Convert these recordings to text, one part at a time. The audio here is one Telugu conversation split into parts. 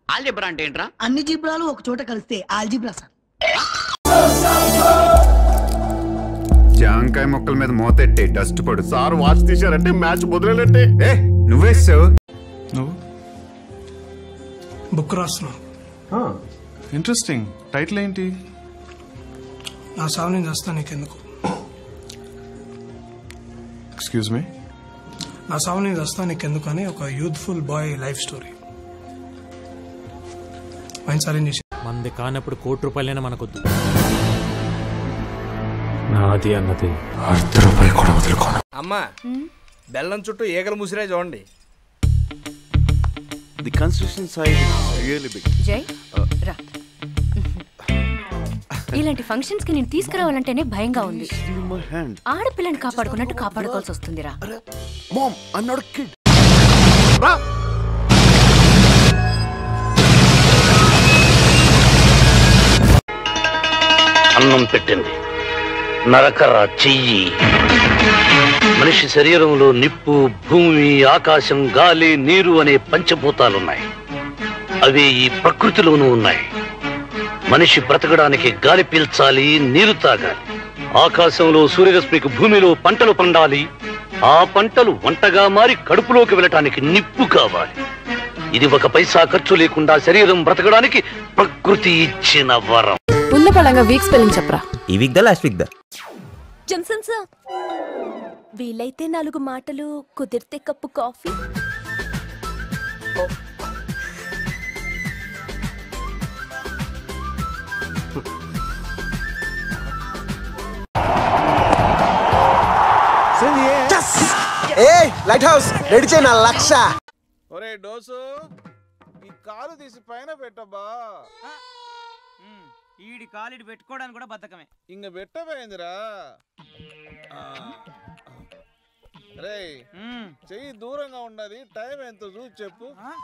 ఆల్జబ్రా అంటే ఏంట్రా అన్ని జీబ్రాలు ఒక చోట కలిస్తే ఆల్జీబ్రా సార్ జాంకాయ మొక్కల మీద మోతెట్టే డస్ట్ పడు సార్ వాచ్ తీశారంటే మ్యాచ్ మొదలైనట్టే ఏ నువ్వేసావు నువ్వు బుక్ రాస్తున్నాను ఇంట్రెస్టింగ్ టైటిల్ ఏంటి నా సాగు నేను చేస్తాను నీకెందుకు ఎక్స్క్యూజ్ మీ నా సాగు నేను చేస్తాను నీకెందుకు అని ఒక youthful boy life story mind sir ఏం చేసి మంది కానప్పుడు కోటి రూపాయలైనా మనకొద్దు నాది అన్నది అర్ధ రూపాయి కూడా వదులుకోను అమ్మా బెల్లం చుట్టూ ఈగలు ముసిరే చూడండి the construction side really big జై రా ఇలాంటి ఫంక్షన్స్ కి నేను తీసుకురావాలంటేనే భయంగా ఉంది మై హ్యాండ్ ఆడపిల్లని కాపాడుకున్నట్టు కాపాడుకోవాల్సి వస్తుందిరా మామ్ ఐ నాట్ కిడ్ అన్నం పెట్టింది నరకర చెయ్యి మనిషి శరీరంలో నిప్పు భూమి ఆకాశం గాలి నీరు అనే పంచభూతాలున్నాయి అవి ఈ ప్రకృతిలోనూ ఉన్నాయి మనిషి బ్రతకడానికి గాలి పీల్చాలి నీరు తాగాలి ఆకాశంలో సూర్యరశ్మికి భూమిలో పంటలు పండాలి ఆ పంటలు వంటగా మారి కడుపులోకి వెళ్ళటానికి నిప్పు కావాలి ఇది ఒక పైసా ఖర్చు లేకుండా శరీరం బ్రతకడానికి ప్రకృతి ఇచ్చిన వరం ఉన్న పడంగా వీక్ స్పెల్లింగ్ చెప్పరా ఈ వీక్ దా లాస్ట్ వీక్ దా జన్సన్ సార్ వీలైతే నాలుగు మాటలు కుదిరితే కప్పు కాఫీ ఏ లైట్ హౌస్ రెడీ చేయి నా లక్ష ఒరే డోసు ఈ కాలు తీసి పైన పెట్టబ్బా ఈడి కాలిడి పెట్టుకోవడానికి కూడా బద్ధకమే ఇంక పెట్టబోయిందిరా రే చెయ్యి దూరంగా ఉండదు టైం ఎంత చూసి చెప్పు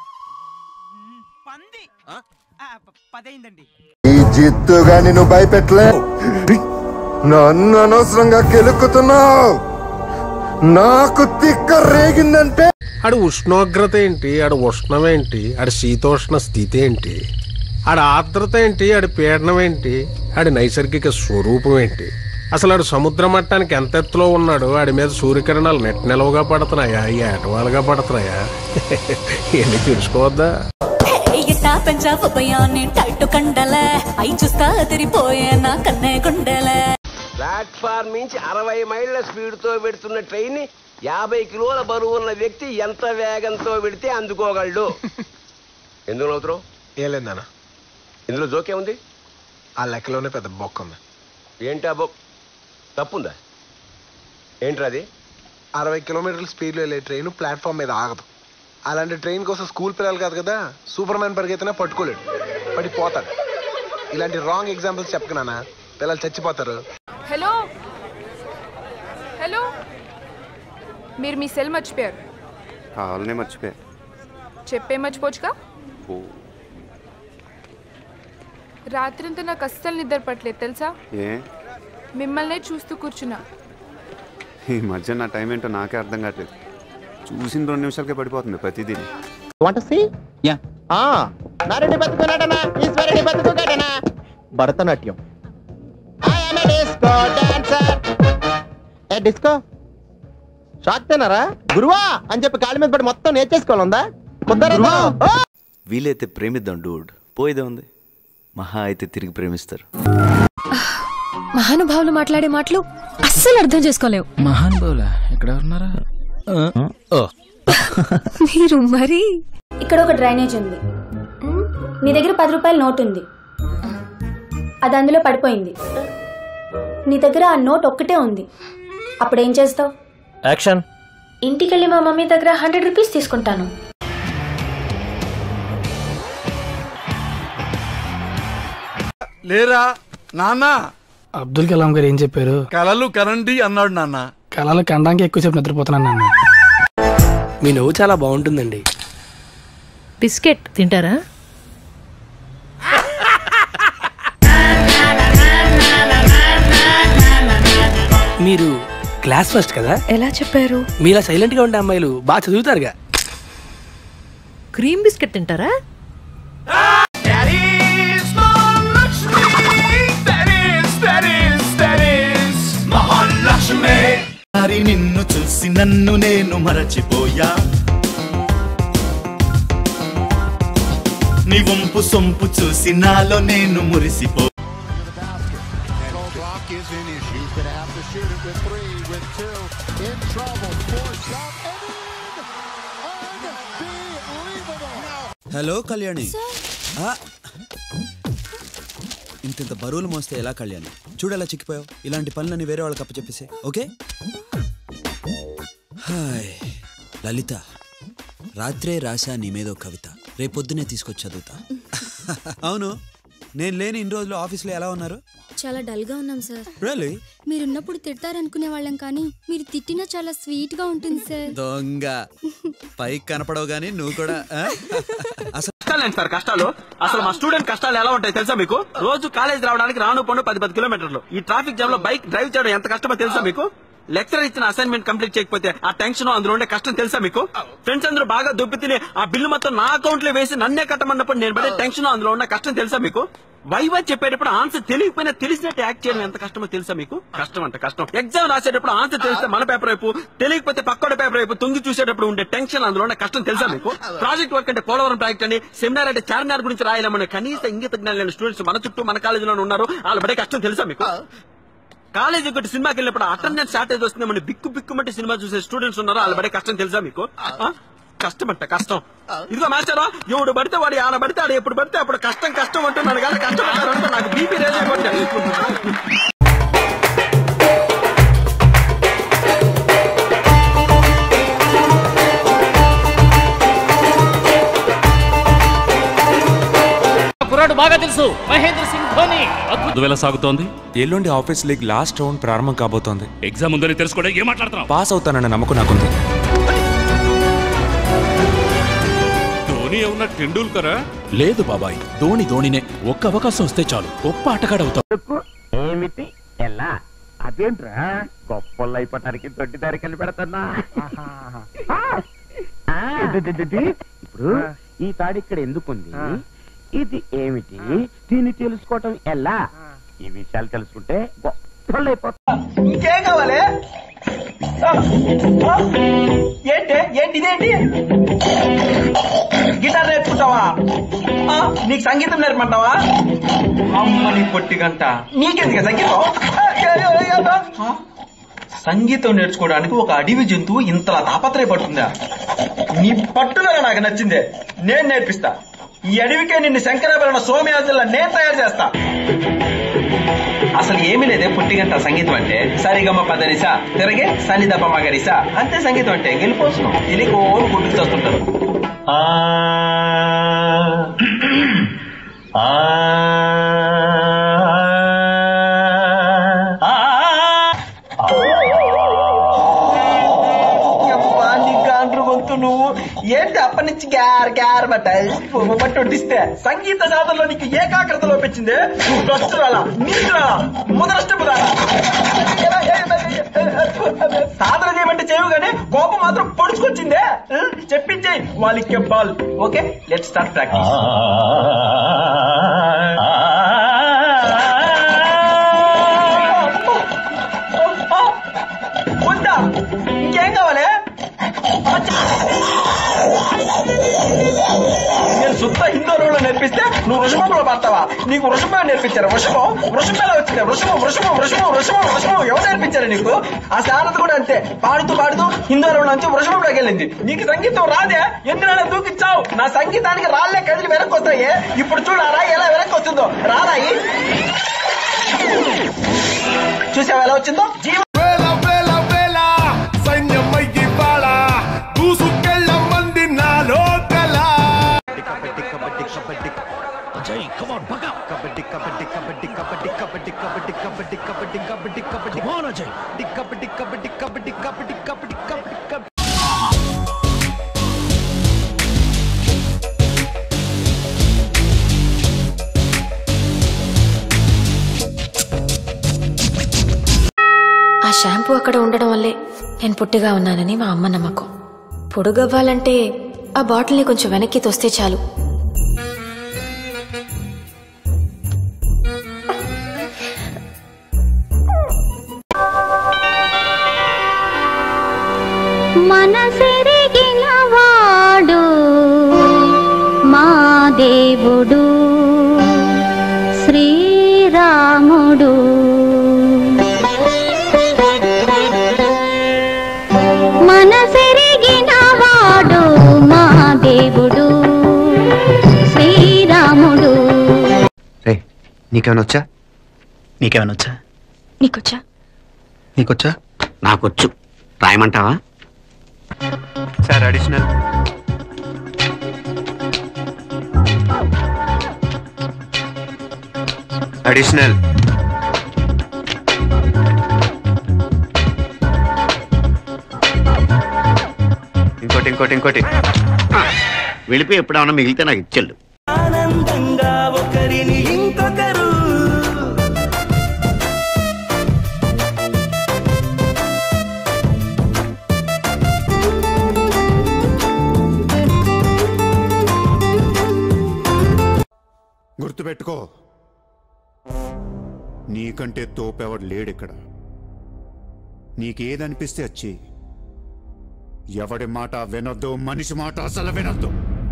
పంది ఆ? పదైందండి ఈ జిత్తుగా నిన్ను భయపెట్టలే నన్ను అనవసరంగా కెలుక్కుతున్నావు నాకు తిక్క రేగిందంటే ఆడు ఉష్ణోగ్రత ఏంటి ఆడు ఉష్ణం ఏంటి ఆడి శీతోష్ణ స్థితి ఏంటి ఆడి ఆర్ద్రత ఏంటి ఆడి పీడనం ఏంటి ఆడి నైసర్గిక స్వరూపం ఏంటి అసలు ఆడు సముద్ర మట్టానికి ఎంత ఎత్తులో ఉన్నాడు ఆడి మీద సూర్యకిరణాలు నెట్ నిలవగా పడుతున్నాయా ఏటవాలుగా పడుతున్నాయా ఎన్ని తెలుసుకోవద్దా ఎట్టా పెంచావు భయాన్ని టైట్ కండలే అయి చూస్తా అదిరిపోయే నా కన్నే గుండెలే ప్లాట్ఫామ్ నుంచి అరవై మైళ్ళ స్పీడ్ తో పెడుతున్న ట్రైన్ యాభై కిలోల బరువు ఉన్న వ్యక్తి ఎంత వేగంతో పెడితే అందుకోగలడు ఎందుకు నవ్వుతున్నావు ఏం లేదన్న ఇందులో జోకే ఉంది ఆ లెక్కలోనే పెద్ద బొక్క ఉంది ఏంటి అబ్బో తప్పుందా ఏంట్రా అది అరవై కిలోమీటర్ల స్పీడ్లో వెళ్ళే ట్రైన్ ప్లాట్ఫామ్ మీద ఆగదు అలాంటి ట్రైన్ కోసం స్కూల్ పిల్లలు కాదు కదా సూపర్ మ్యాన్ పరిగెత్తినా పట్టుకోలేడు పడిపోతాడు ఇలాంటి రాంగ్ ఎగ్జాంపుల్స్ చెప్పకనా పిల్లలు చచ్చిపోతారు హలో హలో మీరు మీ సెల్ మర్చిపోయారు కావాలనే మర్చిపోయా చెప్పే మర్చిపోవచ్చుగా రాత్రంతా నాకు అస్సలు నిద్ర పట్టలేదు తెలుసా ఏ మిమ్మల్నే చూస్తూ కూర్చున్నా ఈ మధ్య నా టైం ఏంటో నాకే అర్థం కావట్లేదు చూసిన రెండు నిమిషాలకే పడిపోతుంది ప్రతిదీ వాంట్ సీ యా ఆ నారెడ్డి బతుకు నటన ఈశ్వరుడి బతుకు ఘటన Bharatanatyam I am a disco dancer a disco shock తినారా గురువా అని చెప్పి కాళ్ళ మీద పడి మొత్తం నేర్చేసుకోవాలందా కుదరదు ఓ! వీలైతే ప్రేమిద్దాం డూడ్ పోయేదే ఉంది మహా అయితే తిరిగి ప్రేమిస్తారు మహానుభావులు మాట్లాడే మాటలు అస్సలు అర్థం చేసుకోలేవు మహాన్ బౌలా ఎక్కడ ఉన్నారా మీరు మరి ఇక్కడ ఒక డ్రైనేజ్ ఉంది నీ దగ్గర పది రూపాయల నోట్ ఉంది అది అందులో పడిపోయింది నీ దగ్గర ఆ నోట్ ఒక్కటే ఉంది అప్పుడు ఏం చేస్తావు యాక్షన్ ఇంటికి వెళ్ళి మా మమ్మీ దగ్గర హండ్రెడ్ రూపీస్ తీసుకుంటాను లేరా నాన్న అబ్దుల్ కలాం గారు ఏం చెప్పారు కలలు కనండి అన్నాడు నాన్న కళలు కండానికి ఎక్కువసేపు నిద్రపోతున్నాను నాన్న మీ నవ్వు చాలా బాగుంటుందండి బిస్కెట్ తింటారా మీరు క్లాస్ ఫస్ట్ కదా ఎలా చెప్పారు మీలా సైలెంట్ గా ఉండే అమ్మాయిలు బాగా చదువుతారుగా క్రీమ్ బిస్కెట్ తింటారా మరి నిన్ను చూసి నన్ను నేను మరచిపోయా నీ వంపు సొంపు చూసి నాలో నేను మురిసిపో Clock is in issue. He's going to have to shoot it with three, with two. In trouble. Forced up. Hello Kalyani ఆ. ఇంతింత బరువులు మోస్తే ఎలా కళ్యాణి చూడెలా చిక్కిపోయావు ఇలాంటి పనులని వేరే వాళ్ళకి అప్పచెప్పేసే ఓకే హాయ్ లలిత రాత్రే రాశా నీ మీద ఒక కవిత రేపొద్దునే తీసుకొచ్చి చదువుతా అవును నేను లేని ఇన్ని రోజులు ఆఫీస్లో ఎలా ఉన్నారు చాలా డల్ గా ఉన్నాం సార్ రియలీ మీరున్నప్పుడు తిడతారనుకునే వాళ్ళం కానీ మీరు తిట్టినా చాలా స్వీట్ గా ఉంటుంది సార్ దొంగ పైకి కనపడవు గానీ నువ్వు కూడా ఆ? అసలు కష్టాలేంటి సార్ కష్టాలు అసలు మా స్టూడెంట్ కష్టాలు ఎలా ఉంటాయి తెలుసా మీకు రోజు కాలేజ్ రావడానికి రాను పన్ను పది పది కిలోమీటర్లు ఈ ట్రాఫిక్ జామ్ లో బైక్ డ్రైవ్ చేయడం ఎంత కష్టమో తెలుసా మీకు లెక్చరర్ ఇచ్చిన అసైన్మెంట్ కంప్లీట్ చేయకపోతే ఆ టెన్షన్ అందులో ఉండే కష్టం తెలుసా మీకు ఫ్రెండ్స్ అందరూ బాగా దుబ్బి తిని ఆ బిల్లు మొత్తం నా అకౌంట్ లో వేసి నన్నే కట్టమన్నప్పుడు నేను పడే టెన్షన్ అందులో ఉన్న కష్టం తెలుసా మీకు వైవా చెప్పేటప్పుడు ఆన్సర్ తెలియకపోయినా తెలిసినట్టు యాక్ట్ చేయడం ఎంత కష్టమో తెలుసా మీకు కష్టం అంట కష్టం ఎగ్జామ్ రాసేటప్పుడు ఆన్సర్ తెలిస్తే మన పేపర్ వైపు తెలియకపోతే పక్కన పేపర్ వైపు తుంగి చూసేటప్పుడు ఉండే టెన్షన్ అందులో ఉన్న కష్టం తెలుసా మీకు ప్రాజెక్ట్ వర్క్ అంటే పోలవరం ప్రాజెక్ట్ అని సెమినార్ అంటే చార్మినార్ గురించి రాయలేమని కనీస ఇంగిత జ్ఞానం లేని స్టూడెంట్స్ మన చుట్టూ మన కాలేజీలో ఉన్నారు వాళ్ళు పడే కష్టం తెలుసా మీకు కాలేజీ ఒకటి సినిమాకి వెళ్ళినప్పుడు అటెండెన్స్ షార్టేజ్ వస్తుంది మన బిక్కు బిక్కుమంటే సినిమా చూసే స్టూడెంట్స్ ఉన్నారు వాళ్ళు పడే కష్టం తెలుసా మీకు ఆ? కష్టం అంట కష్టం ఇదిగో మాస్టరా ఎవడు పడితే వాడు ఆడ పడితే ఆడ ఎప్పుడు పడితే అప్పుడు కష్టం కష్టం అంటున్నాను కానీ కష్టం అంటారంటే నాకు బీపీ రేజ్ అయిపోతుంది కుర్రాడు బాగా తెలుసు మహేంద్ర సింగ్ ధోని ముందు వేళ సాగుతోంది ఎల్లుండి ఆఫీస్ లీగ్ లాస్ట్ రౌండ్ ప్రారంభం కాబోతోంది ఎగ్జామ్ ఉందని తెలుసుకోవడం ఏం మాట్లాడుతున్నావు పాస్ అవుతానన్న నమ్మకం నాకుంది ధోని ఏమన్నా టెండూల్కరా లేదు బాబాయ్ ధోని ధోనినే ఒక్క అవకాశం వస్తే చాలు గొప్ప ఆటగాడవుతావు ఏమిటి ఎలా అదేంట్రా గొప్పలు అయిపోవటానికి దొడ్డి దారికలు పెడతానా ఇప్పుడు ఈ తాడు ఇక్కడ ఎందుకుంది ఇది ఏమిటి దీన్ని తెలుసుకోవటం ఎలా ఈ విషయాలు తెలుసుకుంటే గొప్పలు అయిపోతా ఇంకేం కావాలి ఆ, ఆ, ఏంటి ఏంటి ఇదేంటి గిటార్ నేర్చుకుంటావా ఆ, నీకు సంగీతం నేర్పమంటావా అమ్మని పొట్టి గంట నీకెందుకు సంగీతం ఆ, ఏ, ఏ, ఏ, ఆ, సంగీతం నేర్చుకోవడానికి ఒక అడవి జంతువు ఇంతలా తాపత్రయపడుతుందా నీ పట్టుదల నాకు నచ్చిందే నేను నేర్పిస్తా ఈ అడవికే నిన్ను శంకరాభరణ సోమయాజుల నేను తయారు చేస్తా అసలు ఏమీ లేదే పుట్టిగంట సంగీతం అంటే సరిగమ్మ పదనిసా తిరగే సని దప్ప మగరిసా అంతే సంగీతం అంటే గెలిపోతున్నాం తెలియకో గుడ్డుకు చేస్తుంటారు ఆ ఆ యబ్బా, నీ గాండ్రు గొంతు నువ్వు ఏంటి అప్పటి నుంచి గ్యార్ గ్యార్ బట్ట బట్టి వడ్డిస్తే సంగీత సాధనలో నీకు ఏకాగ్రత లోపించింది నువ్వు భ్రష్టురాలా నీచురాలా ముదరష్టపురాలా సాధన చేయమంటే చేయవు కానీ కోపం మాత్రం పొడుచుకొచ్చిందే చెప్పించేయి వాళ్ళకి ball okay let start practice వద్దా ఇంకేం కావాలి నేను శుద్ధ హిందోళంలో నేర్పిస్తే నువ్వు వృషభంలో పడతావా నీకు వృషభం నేర్పించారు వృషభం వృషభంలో వచ్చింది వృషభం వృషభం వృషభం వృషభం వృషభం ఎవరు నేర్పించారు నీకు ఆ శారద కూడా అంతే పాడుతూ పాడుతూ హిందోళం నుంచి వృషభంలోకి వెళ్ళింది నీకు సంగీతం రాదే ఎందుకు దూకిచ్చావు నా సంగీతానికి రాళ్ళే కదిలి వెనక్కి వస్తాయి ఇప్పుడు చూడు ఆ రాయి ఎలా వెనక్కి వస్తుందో రారాయి చూసావు ఎలా వచ్చిందో జీవ వేల వేల వేల సైన్యమయ్యి బాళ దూసుకెళ్ళమంది నాలో కల అజయ్ కమాన్ బగా కబడ్డీ కబడ్డీ కబడ్డీ కబడ్డీ కబడ్డీ కబడ్డీ కబడ్డీ కబడ్డీ కబడ్డీ కబడ్డీ కమాన్ అజయ్ కబడ్డీ కబడ్డీ కబడ్డీ కబడ్డీ కబడ్డీ కబడ్డీ కబడ్డీ ఆ షాంపూ అక్కడ ఉండడం వల్లే నేను పుట్టిగా ఉన్నానని మా అమ్మ నమ్మకం పొడుగవ్వాలంటే ఆ బాటిల్ని కొంచెం వెనక్కి తోస్తే చాలు మనసెరిగిన వాడు మా దేవుడు శ్రీరాముడు మనసెరిగిన వాడు మా దేవుడు శ్రీరాముడు రే నీకేమైనా వచ్చా నీకేమైనా వచ్చా నీకొచ్చా నీకొచ్చా నాకొచ్చు రాయమంటావా సార్ అడిషనల్ అడిషనల్ ఇంకోటి ఇంకోటి ఇంకోటి వెళ్ళిపోయి ఎప్పుడేమన్నా మిగిలితే నాకు ఇచ్చెళ్ళు ఆనందంగా ఒకరిని ఇంకొకరు గుర్తుపెట్టుకో నీకంటే తోపెవడు లేడిక్కడ నీకేదనిపిస్తే వచ్చి ఎవడి మాట వినొద్దు మనిషి మాట అసలు వినొద్దు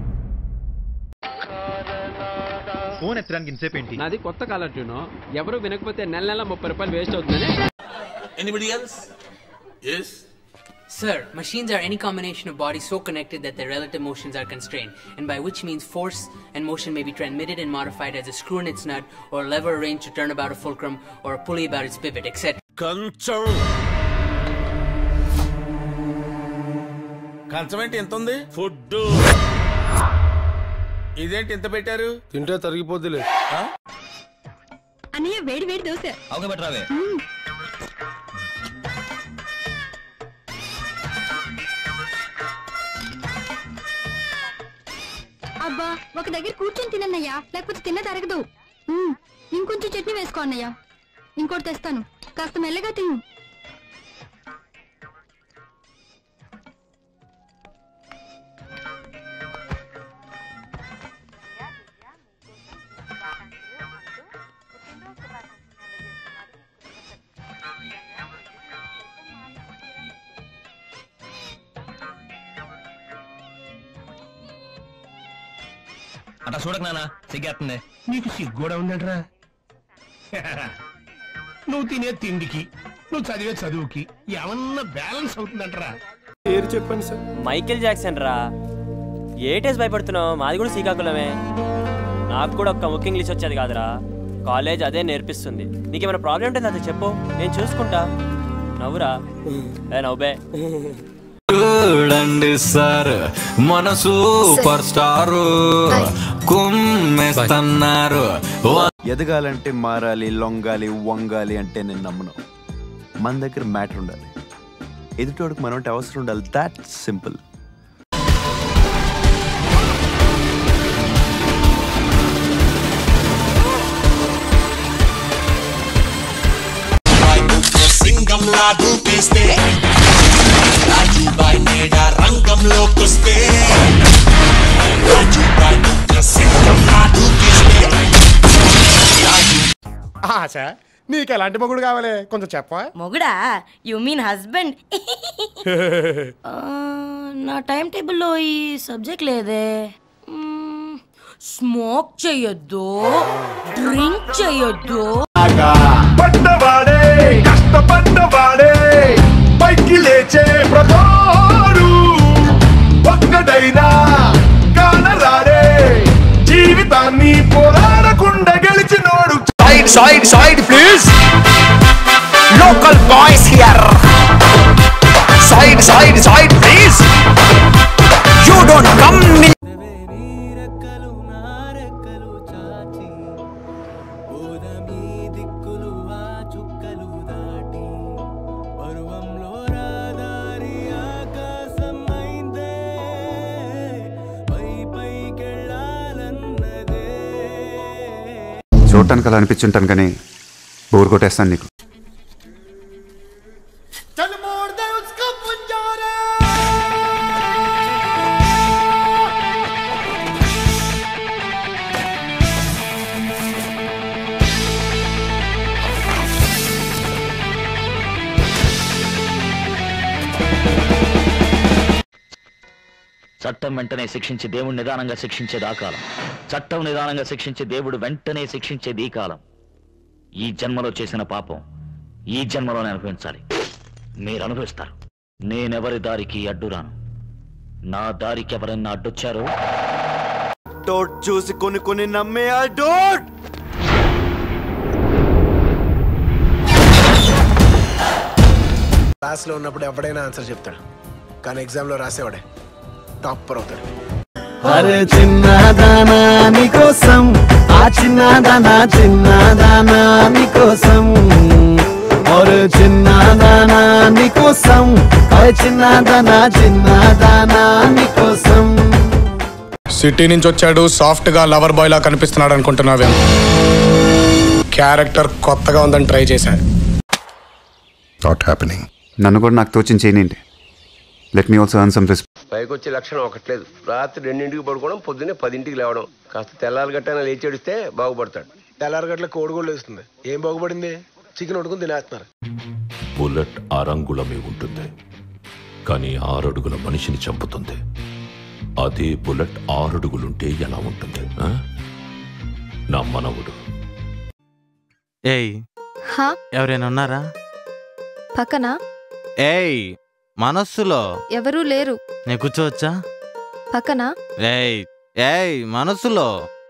ఫోన్ ఎత్తడానికి ఇంతసేపు ఏంటి నాది కొత్త కాలర్ ట్యూన్ ఎవరు వినకపోతే నెల నెల ముప్పై రూపాయలు వేస్ట్ అవుతుందని Anybody else? Yes? Sir, machines are any combination of bodies so connected that their relative motions are constrained, and by which means force and motion may be transmitted and modified as a screw in its nut, or a lever arranged to turn about a fulcrum, or a pulley about its pivot, etc. కంచం కంచం ఏంటి ఎంత ఉంది ఫుడ్ ఇదేంటి ఎంత పెట్టారు తింటే తరిగిపోద్దిలే అన్నయ్య వేడి వేడి దోశ అవును బట్రావే అబ్బా ఒక దగ్గర కూర్చొని తినన్నయ్యా లేకపోతే తిన్న తరగదు మ్మ్, ఇంకొంచెం చట్నీ వేసుకో అన్నయ్య ఇంకోటి తెస్తాను కాస్త మెల్లగా తిను అట్లా చూడక నాన్న సిగ్గేస్తుంది నీకు సిగ్గు కూడా ఉందంటరా నువ్వు తినే తిండికి నువ్వు చదివే చదువుకి ఏమన్నా బ్యాలెన్స్ అవుతుందంటరా పేరు చెప్పండి సార్ మైకేల్ జాక్సన్ రా ఏటేసి భయపడుతున్నావు మాది కూడా శ్రీకాకుళమే నాకు కూడా ఒక్క ముఖ్య ఇంగ్లీష్ వచ్చేది కాదురా కాలేజ్ అదే నేర్పిస్తుంది నీకేమైనా ప్రాబ్లం ఉంటే నాతో చెప్పు నేను చూసుకుంటా నవ్వురా ఏ నవ్వే చూడండి సార్ మన సూపర్ స్టార్ కుమ్మేస్తున్నారు ఎదగాలంటే మారాలి లొంగాలి వంగాలి అంటే నేను నమ్మను మన దగ్గర మ్యాటర్ ఉండాలి ఎదుటోడికి మనం అంటే అవసరం ఉండాలి దాట్ సింపుల్ సింగంలా దూపేస్తే రాజుబాయ్ నేడ రంగంలోకొస్తే రాజుబాయ్ ఉగ్ర సింగంలా దూకేస్తే ఆశ నీకు ఎలాంటి మొగుడు కావాలి కొంచెం చెప్పా మొగుడా యు మీన్ హస్బెండ్ నా టైం టేబుల్లో ఈ సబ్జెక్ట్ లేదే స్మోక్ చేయొద్దు డ్రింక్ చేయొద్దు పడ్డవాడే కష్టపడ్డవాడే పైకి లేచే ప్రతోడు ఒక్కడైనా కానరాడే జీవితాన్ని పోరాడకుండా గెలిచినోడు side side side please local boys here side side side please you don't come చూడటానికి అలా అనిపించుంటాను కానీ బోర్ కొట్టేస్తాను నీకు చట్టం వెంటనే శిక్షించి దేవుడు నిదానంగా శిక్షించేది ఆ కాలం చట్టం నిదానంగా శిక్షించే దేవుడు వెంటనే శిక్షించేది ఈ కాలం ఈ జన్మలో చేసిన పాపం ఈ జన్మలోనే అనుభవించాలి మీరు అనుభవిస్తారు నేనెవరి దారికి అడ్డురాను నా దారికి ఎవరన్నా అడ్డొచ్చారో డోట్ చూసి కొన్ని కొన్ని నమ్మే ఆ డోట్ క్లాస్లో ఉన్నప్పుడు ఎవడైనా ఆన్సర్ చెప్తాడు కానీ ఎగ్జామ్లో రాసేవాడే టాపర్ అవుతాడు అరే చిన్నదానా నీకోసం ఆ చిన్నదానా చిన్నదానా నీకోసం ఒరే చిన్నదానా నీకోసం అరే చిన్నదానా చిన్నదానా నీకోసం సిటీ నుంచి వచ్చాడు సాఫ్ట్ గా లవర్ బాయ్ లా కనిపిస్తున్నాడు అనుకుంటున్నావే క్యారెక్టర్ కొత్తగా ఉందని ట్రై చేశా నాట్ హ్యాపెనింగ్ నన్ను కూడా నాకు తోచిన చేయనండి let me also earn some పైకి వచ్చే లక్షణం ఒకట్లేదు రాత్రి రెండింటికి పడుకోవడం పొద్దున్నే పదింటికి లేవడం కాస్త తెల్లారి గట్టైనా లేచి ఏడిస్తే బాగుపడతాడు తెల్లారగట్ల కోడిగోళ్ళు వేస్తుంది ఏం బాగుపడింది చికెన్ వండుకుని తినేస్తున్నారు బుల్లెట్ అరంగుళమే ఉంటుంది కానీ ఆరడుగుల మనిషిని చంపుతుంది అదే బుల్లెట్ ఆరడుగులుంటే ఎలా ఉంటుంది ఆ? నా మనవుడు ఏయ్ హా ఎవరైనా ఉన్నారా పక్కన ఏయ్ మనస్సులో ఎవరూ లేరు నేను కూర్చోవచ్చా పక్కన ఏయ్ ఏయ్ మనస్సులో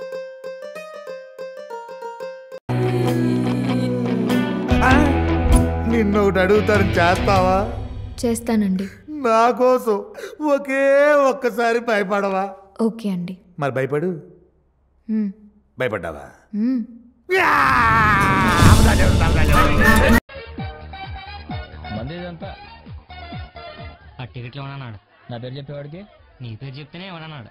నిన్ను ఒకటి అడుగుతాను చేస్తావా చేస్తానండి నా కోసం ఒకే ఒక్కసారి భయపడవా ఓకే అండి మరి భయపడు మ్మ్. భయపడ్డావా మ్మ్. మందేదంతా ఆ టికెట్లు ఏమన్నాడు నా పేరు చెప్పేవాడికి నీ పేరు చెప్తేనే ఏమన్నాడు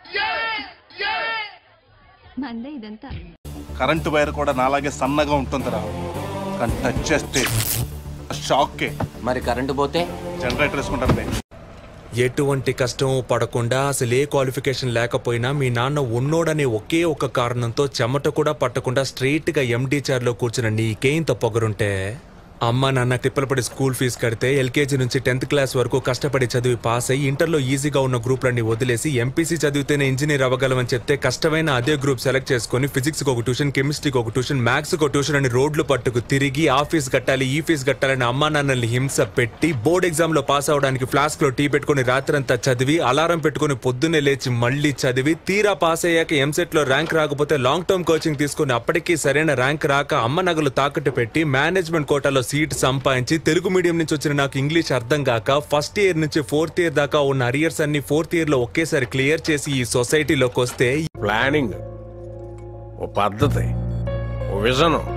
మందే ఇదంతా కరెంటు వైర్ కూడా నాలాగే సన్నగా ఉంటుందిరా కానీ టచ్ చేస్తే షాక్కే మరి కరెంటు పోతే జనరేటర్ వేసుకుంటారు బే. ఎటువంటి కష్టం పడకుండా అసలు ఏ క్వాలిఫికేషన్ లేకపోయినా మీ నాన్న ఉన్నోడనే ఒకే ఒక కారణంతో చెమట కూడా పట్టకుండా స్ట్రైట్ గా ఎండి చైర్ లో కూర్చున్న నీకేంత పొగరుంటే అమ్మ నాన్న తిప్పలు పడి స్కూల్ ఫీజు కడితే ఎల్కేజీ నుంచి టెన్త్ క్లాస్ వరకు కష్టపడి చదివి పాస్ అయ్యి ఇంటర్లో ఈజీగా ఉన్న గ్రూప్లన్నీ వదిలేసి ఎంపీసీ చదివితేనే ఇంజనీర్ అవ్వగలమని చెప్తే కష్టమైన అదే గ్రూప్ సెలెక్ట్ చేసుకొని ఫిజిక్స్కి ఒక ట్యూషన్ కెమిస్ట్రీకి ఒక ట్యూషన్ మ్యాథ్స్కి ఒక ట్యూషన్ అని రోడ్లు పట్టుకు తిరిగి ఆ ఫీజు కట్టాలి ఈ ఫీజు కట్టాలని అమ్మా నాన్నల్ని హింస పెట్టి బోర్డ్ ఎగ్జామ్ లో పాస్ అవడానికి ఫ్లాస్క్ లో టీ పెట్టుకుని రాత్రంతా చదివి అలారం పెట్టుకుని పొద్దున్నే లేచి మళ్ళీ చదివి తీరా పాస్ అయ్యాక ఎంసెట్ లో ర్యాంక్ రాకపోతే లాంగ్ టర్మ్ కోచింగ్ తీసుకుని అప్పటికీ సరైన ర్యాంక్ రాక అమ్మ నగలు తాకట్టు పెట్టి మేనేజ్మెంట్ కోటాలో సీట్ సంపాదించి తెలుగు మీడియం నుంచి వచ్చిన నాకు ఇంగ్లీష్ అర్థం కాక ఫస్ట్ ఇయర్ నుంచి ఫోర్త్ ఇయర్ దాకా ఉన్న అరియర్స్ అన్ని ఫోర్త్ ఇయర్ లో ఒకేసారి క్లియర్ చేసి ఈ సొసైటీలోకి వస్తే ప్లానింగ్ ఓ పద్ధతి ఓ విజను